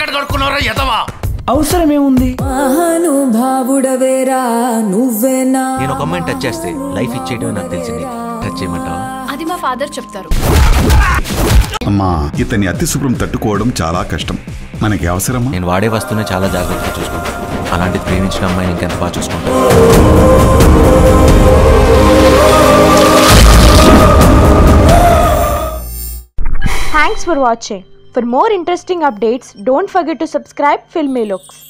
ఎక్కడ దొరుకున్నారా ఎదవా అవసరం ఏముంది మహానుభావుడవేరా నువ్వేనా నేను ఒక అమ్మాయిని టచ్ చేస్తే లైఫ్ ఇచ్చేయడమే నాకు తెలిసింది టచ్ చేయమంటావా అది మా ఫాదర్ చెప్తారు అమ్మా ఇతని అతి శుభ్రం తట్టుకోవడం చాలా కష్టం మనకి అవసరమా నేను వాడే వస్తువునే చాలా జాగ్రత్తగా చూసుకుంటాను అలాంటిది ప్రేమించిన అమ్మాయిని ఇంకెంత బాగా చూసుకుంటాను Thanks for watching. For more interesting updates, don't forget to subscribe Filmy Looks.